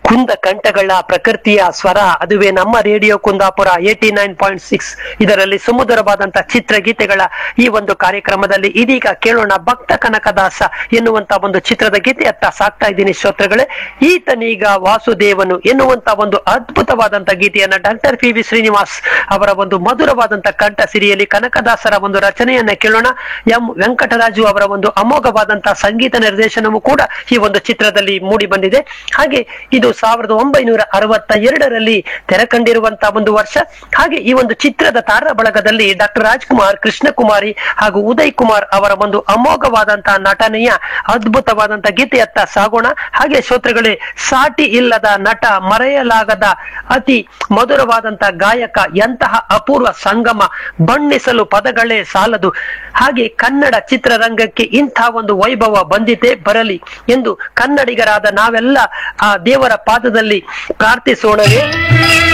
ಕುಂದ ಕಂಠಗಳ ಪ್ರಕೃತಿಯ ಸ್ವರ ಅದುವೇ ನಮ್ಮ radio Kundapura eighty nine point six ಇದರಲ್ಲಿ ಸುಮಧುರವಾದಂತಹ ಚಿತ್ರಗೀತೆಗಳ ಈ ಒಂದು ಕಾರ್ಯಕ್ರಮದಲ್ಲಿ ಇದೀಗ ಕೇಳೋಣ ಭಕ್ತ ಕನಕದಾಸ ಎನ್ನುವಂತ ಒಂದು ಚಿತ್ರದ ಗೀತೆಯತ್ತ ಸಾಕ್ತಾ ಇದ್ದೀನಿ ಶ್ರೋತೃಗಳೇ ಈತನೀಗ ವಾಸುದೇವನು ಎನ್ನುವಂತ ಒಂದು ಅದ್ಭುತವಾದಂತ ಗೀತೆಯನ್ನ ಡಾಕ್ಟರ್ ಪಿ ವಿ ಶ್ರೀನಿವಾಸ್ ಅವರ ಒಂದು ಮಧುರವಾದಂತ ಕಂಠ ಸಿರಿಯಲ್ಲಿ ಕನಕದಾಸರ ಒಂದು ರಚನೆಯನ್ನ ಕೇಳೋಣ ಎಂ ವೆಂಕಟರಾಜು ಅವರ ಒಂದು ಅಮೋಘವಾದಂತಹ ಸಂಗೀತ ನಿರ್ದೇಶನವೂ ಕೂಡ ಈ ಒಂದು ಚಿತ್ರದಲ್ಲಿ ಮೂಡಿ ಬಂದಿದೆ ಹಾಗೆ ಇದು ಸಾವಿರದ ಒಂಬೈನೂರ ಅರವತ್ತ ಎರಡರಲ್ಲಿ ತೆರೆ ಕಂಡಿರುವಂತಹ ಒಂದು ವರ್ಷ ಹಾಗೆ ಈ ಒಂದು ಚಿತ್ರದ ತಾರ ಬಳಗದಲ್ಲಿ ಡಾಕ್ಟರ್ ರಾಜ್ಕುಮಾರ್ ಕೃಷ್ಣಕುಮಾರಿ ಹಾಗೂ ಉದಯ್ ಕುಮಾರ್ ಅವರ ಒಂದು ಅಮೋಘವಾದಂತಹ ನಟನೆಯ ಅದ್ಭುತವಾದಂತಹ ಗೀತೆಯತ್ತ ಸಾಗೋಣ ಹಾಗೆ ಶ್ರೋತೃಗಳೇ ಸಾಟಿ ಇಲ್ಲದ ನಟ ಮರೆಯಲಾಗದ ಅತಿ ಮಧುರವಾದಂತಹ ಗಾಯಕ ಎಂತಹ ಅಪೂರ್ವ ಸಂಗಮ ಬಣ್ಣಿಸಲು ಪದಗಳೇ ಸಾಲದು ಹಾಗೆ ಕನ್ನಡ ಚಿತ್ರರಂಗಕ್ಕೆ ಇಂಥ ಒಂದು ವೈಭವ ಬಂದಿದೆ ಬರಲಿ ಎಂದು ಕನ್ನಡಿಗರಾದ ನಾವೆಲ್ಲ ಆ ದೇವರ ಪಾದದಲ್ಲಿ ಪ್ರಾರ್ಥಿಸೋಣವೇ